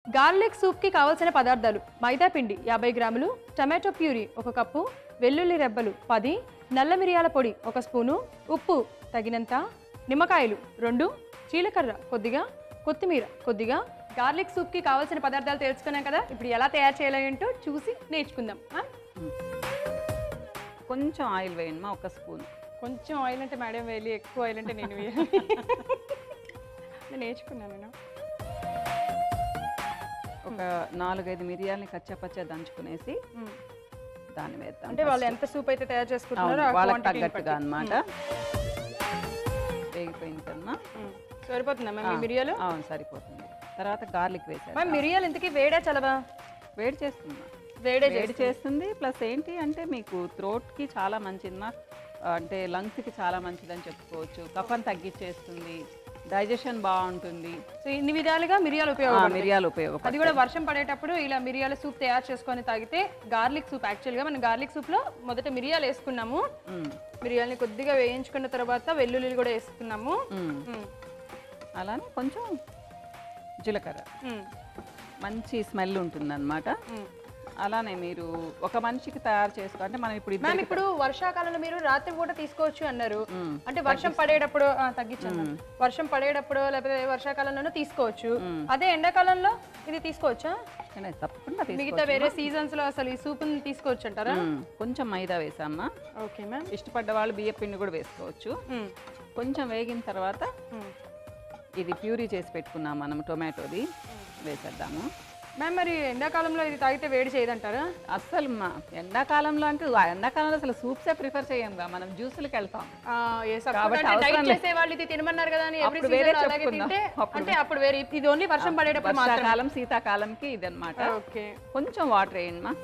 Garlic సూప్కి కావాల్సిన పదార్థాలు మైదా పిండి యాభై గ్రాములు టమాటో ప్యూరీ ఒక కప్పు వెల్లుల్లి రెబ్బలు పది నల్ల మిరియాల పొడి ఒక స్పూను ఉప్పు తగినంత నిమ్మకాయలు రెండు జీలకర్ర కొద్దిగా కొత్తిమీర కొద్దిగా గార్లిక్ సూప్కి కావాల్సిన పదార్థాలు తెలుసుకున్నాం కదా ఇప్పుడు ఎలా తయారు చేయాలో ఏంటో చూసి నేర్చుకుందాం ఆ? కొంచెం ఆయిల్ వేయండి మా ఒక స్పూన్ కొంచెం ఆయిల్ అంటే మేడం వేయాలి ఎక్కువ ఆయిల్ అంటే నేను వేయాలి నేను నేర్చుకున్నాను నేను ఒక నాలుగైదు మిరియాలని కచ్చపచ్చ దంచుకునేసి మ్మ్. దాన్ని వేద్దాం అంటే వాళ్ళు ఎంత సూప్ అయితే తయారు చేసుకుంటున్నారో అవును, ఆ వాళ్ళకి quantity ని తగ్గట్టుగా బట్టి. అన్నమాట వేగిపోయింది కదమ్మా మ్మ్. సరిపోతుందా మ్యామ్ ఈ మిరియాలు అవును సరిపోతుంది తర్వాత గార్లిక్ వేసారు మ్యామ్ మిరియాలు ఇంతకీ వేడా చలవా వేడి చేస్తుందా వేడే వేడి చేస్తుంది ప్లస్ ఏంటి అంటే మీకు థ్రోట్కి చాలా మంచిదమ్మా అంటే లంగ్స్కి చాలా మంచిదని చెప్పుకోవచ్చు కఫన్ తగ్గించేస్తుంది డైజెషన్ బాగుంటుంది సో ఇన్ని విధాలుగా మిరియాలు ఆ, ఉపయోగం మిరియాలు ఉపయోగం అది కూడా వర్షం పడేటప్పుడు ఇలా మిరియాల సూప్ తయారు చేసుకొని తాగితే గార్లిక్ సూప్ యాక్చువల్గా మనం గార్లిక్ సూప్లో మొదట మిరియాలు వేసుకున్నాము మిరియాలని కొద్దిగా వేయించుకున్న తర్వాత వెల్లుల్లి కూడా వేసుకున్నాము మ్మ్. అలానే కొంచెం జీలకర్ర మ్మ్. మంచి స్మెల్ ఉంటుంది అనమాట మ్మ్. అలానే మీరు ఒక మనిషికి తయారు చేసుకో అంటే మనం ఇప్పుడు మ్యామ్ ఇద్దరికి ఇప్పుడు వర్షాకాలంలో మీరు రాత్రి పూట తీసుకోవచ్చు అన్నారు మ్మ్. అంటే వర్షం పడేటప్పుడు ఆ, తగ్గించాను మ్యామ్. వర్షం పడేటప్పుడు లేకపోతే వర్షాకాలంలోనూ తీసుకోవచ్చు అదే ఎండాకాలంలో ఇది తీసుకోవచ్చా కానీ తప్పకుండా తీసుకో మిగతా వేరే సీజన్స్ లో అసలు ఈ సూప్ తీసుకోవచ్చు అంటారా మ్మ్. కొంచెం మైదా వేసామ్మా ఓకే మ్యామ్ ఇష్టపడ్డ వాళ్ళు బియ్య పిండి కూడా వేసుకోవచ్చు కొంచెం వేగిన తర్వాత ఇది ప్యూరీ చేసి పెట్టుకున్నాం మనం టొమాటోది వేసేద్దాము మ్యామ్ మరి ఎండాకాలంలో ఇది తాగితే వేడి చేయదంటారా అస్సలు మా ఎండాకాలంలో అంటే ఆ ఎండాకాలంలో అసలు సూప్సే ప్రిఫర్ చేయంగా మనం జ్యూసులకి వెళ్తాం ఆ, yes, of కాబట్టి course. అంటే అవసరం డైట్ లేదు. చేసే వాళ్ళు ఇది తినమన్నారు కదా అని ఎవ్రీ అప్పుడు వేరే సీజన్ అలాగే చెప్పుకుందాం. తింటే అప్పుడు అంటే అప్పుడు వేరే ఇది ఓన్లీ వర్షం పడేటప్పుడు మాత్రం వర్షాకాలం శీతాకాలంకి ఇది అనమాట ఓకే కొంచెం వాటర్ వేయండి మా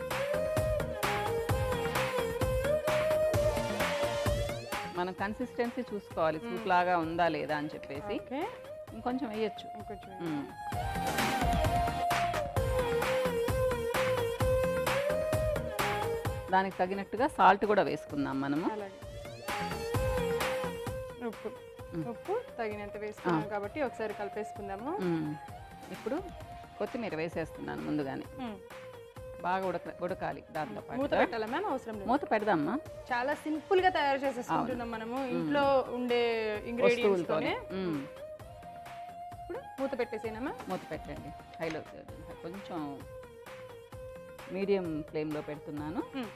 మనం కన్సిస్టెన్సీ చూసుకోవాలి సూప్ లాగా ఉందా లేదా అని చెప్పేసి ఓకే ఇంకొంచెం వేయచ్చు ఇంకొంచెం మ్మ్. దానికి తగినట్టుగా సాల్ట్ కూడా వేసుకుందాం మనము అలాగే ఉప్పు ఉప్పు తగినంత వేసుకున్నాం కాబట్టి ఒకసారి కలిపేసుకుందాము మ్మ్. ఇప్పుడు కొత్తిమీర వేసేస్తున్నాను ముందుగానే మ్మ్. బాగా ఉడక ఉడకాలి దాంతో పాటు మూత పెట్టాలా మ్యామ్ అవసరం లేదు మూత పెడదామా చాలా సింపుల్ గా తయారు చేసేసుకుంటున్నాం మనము ఇంట్లో ఉండే ఇంగ్రీడియంట్స్ వస్తువులతోనే తోనే మ్మ్. ఇప్పుడు మూత పెట్టేసేనా మ్యామ్ మూత పెట్టండి హైలో కొంచెం మీడియం ఫ్లేమ్లో పెడుతున్నాను మ్మ్.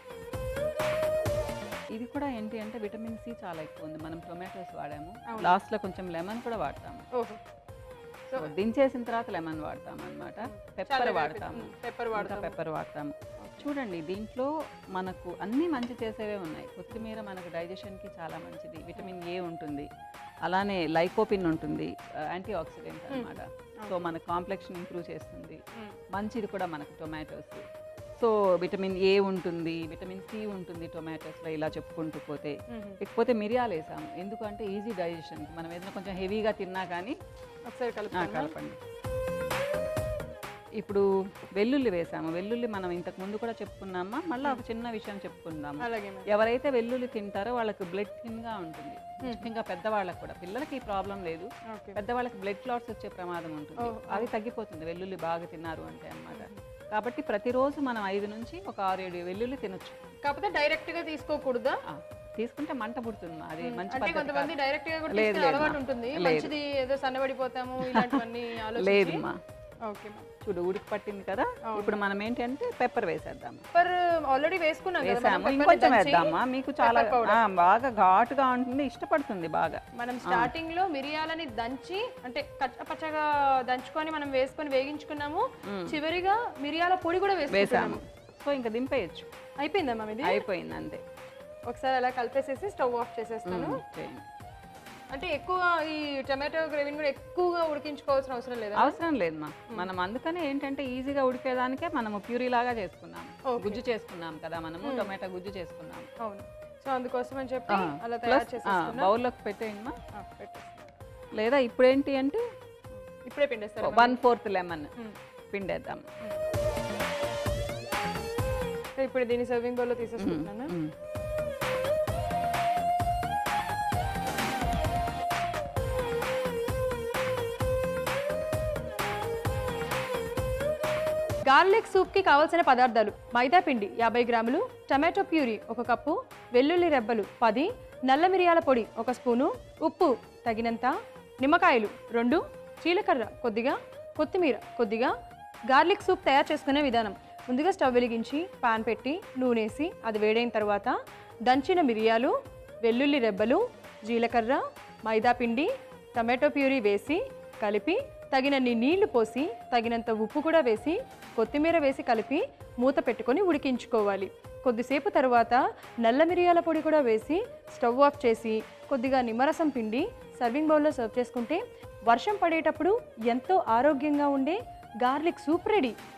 ఇది కూడా ఏంటి అంటే విటమిన్ సి చాలా ఎక్కువ ఉంది మనం టొమాటోస్ వాడాము లాస్ట్లో కొంచెం లెమన్ కూడా వాడతాము ఓహో సో దించేసిన తర్వాత లెమన్ వాడతాం అనమాట పెప్పర్ వాడతాము పెప్పర్ ఇంకా పెప్పర్ వాడతాము చూడండి దీంట్లో మనకు అన్ని మంచి చేసేవే ఉన్నాయి కొత్తిమీర మనకు డైజెషన్కి చాలా మంచిది విటమిన్ ఏ ఉంటుంది అలానే లైకోపిన్ ఉంటుంది యాంటీ ఆక్సిడెంట్ అనమాట సో మన కాంప్లెక్షన్ ఇంప్రూవ్ చేస్తుంది మంచిది కూడా మనకు టొమాటోస్ సో విటమిన్ ఏ ఉంటుంది విటమిన్ సి ఉంటుంది టొమాటోస్లో ఇలా చెప్పుకుంటూ పోతే ఇకపోతే మిరియాలు వేసాము ఎందుకంటే ఈజీ డైజెషన్ మనం ఏదైనా కొంచెం హెవీగా తిన్నా కానీ ఒకసారి ఆ, కలుపుతాను కలపండి ఇప్పుడు వెల్లుల్లి వేసాము వెల్లుల్లి మనం ఇంతకు ముందు కూడా చెప్పుకున్నామా మళ్ళీ ఒక చిన్న విషయం చెప్పుకుందాము అలాగే మ్యామ్ ఎవరైతే వెల్లుల్లి తింటారో వాళ్ళకి బ్లడ్ థిన్గా ఉంటుంది ముఖ్యంగా పెద్దవాళ్ళకి కూడా పిల్లలకి ఈ ప్రాబ్లం లేదు ఓకే పెద్దవాళ్ళకి బ్లడ్ క్లాట్స్ వచ్చే ప్రమాదం ఉంటుంది అది తగ్గిపోతుంది వెల్లుల్లి బాగా తిన్నారు అంటే అన్నమాట కాబట్టి ప్రతిరోజు మనం ఐదు నుంచి ఒక ఆరు ఏడు వెల్లుల్లి తినొచ్చు కాకపోతే డైరెక్ట్ గా తీసుకోకూడదా ఆ, తీసుకుంటే మంట పుడుతుంది అది మంచి అంటే పద్ధతి కొంతమంది కాదు. డైరెక్ట్ గా కూడా లేదు, తీసుకునే లేదు, అలవాటు మా. ఉంటుంది లేదు. మంచిది ఏదో సన్నబడిపోతాము ఇలాంటివన్నీ ఆలోచించి లేదమ్మా ఓకే మ్యామ్ చూడు ఉడికి పట్టింది కదా ఇప్పుడు మనం ఏంటి అంటే పెప్పర్ వేసేద్దాం పెప్పర్ ఆల్రెడీ వేసుకున్నాం కదా మనం వేసాము pepper ని ఇంకొంచెం దంచి. వేద్దామా మీకు చాలా pepper powder. ఆ, బాగా ఘాటుగా ఉంటుంది ఇష్టపడుతుంది బాగా మనం స్టార్టింగ్ లో మిరియాలని దంచి అంటే కచ్చ పచ్చగా దంచుకొని మనం వేసుకొని వేగించుకున్నాము చివరిగా మిరియాల పొడి కూడా వేసుకున్నాము వేసాము సో ఇంకా దింపేయచ్చు అయిపోయిందా మ్యామ్ ఇది అయిపోయింది అంతే ఒకసారి అలా కలిపేసేసి స్టవ్ ఆఫ్ చేసేస్తాను చేయండి అంటే ఎక్కువ ఈ టమాటో గ్రేవీని కూడా ఎక్కువగా ఉడికించుకోవాల్సిన అవసరం లేదా అవసరం లేదు మా మనం అందుకనే ఏంటంటే ఈజీగా ఉడికేదానికే మనము ప్యూరీ లాగా చేసుకున్నాం గుజ్జు చేసుకున్నాం కదా మనము టొమాటో గుజ్జు చేసుకున్నాం అవును సో అందుకోసం అని చెప్పి అలా తయారు ప్లస్ చేసేసుకున్నా బౌల్లోకి పెట్టేయండి మా ఆ, పెట్టేస్తున్నా. లేదా ఇప్పుడు ఏంటి అంటే ఇప్పుడే పిండేస్తారు వన్ ఫోర్త్ లెమన్ పిండేద్దాం సో ఇప్పుడు దీన్ని సర్వింగ్ బౌల్లో తీసేసుకుంటున్నాను మ్మ్. గార్లిక్ సూప్కి కావలసిన పదార్థాలు మైదా పిండి యాభై గ్రాములు టమాటో ప్యూరీ ఒక కప్పు వెల్లుల్లి రెబ్బలు పది నల్ల మిరియాల పొడి ఒక స్పూను ఉప్పు తగినంత నిమ్మకాయలు రెండు జీలకర్ర కొద్దిగా కొత్తిమీర కొద్దిగా గార్లిక్ సూప్ తయారు చేసుకునే విధానం ముందుగా స్టవ్ వెలిగించి పాన్ పెట్టి నూనెసి అది వేడైన తర్వాత దంచిన మిరియాలు వెల్లుల్లి రెబ్బలు జీలకర్ర మైదా పిండి టమాటో ప్యూరీ వేసి కలిపి తగినన్ని నీళ్లు పోసి తగినంత ఉప్పు కూడా వేసి కొత్తిమీర వేసి కలిపి మూత పెట్టుకొని ఉడికించుకోవాలి కొద్దిసేపు తర్వాత నల్ల మిరియాల పొడి కూడా వేసి స్టవ్ ఆఫ్ చేసి కొద్దిగా నిమ్మరసం పిండి సర్వింగ్ బౌల్లో సర్వ్ చేసుకుంటే వర్షం పడేటప్పుడు ఎంతో ఆరోగ్యంగా ఉండే గార్లిక్ సూప్ రెడీ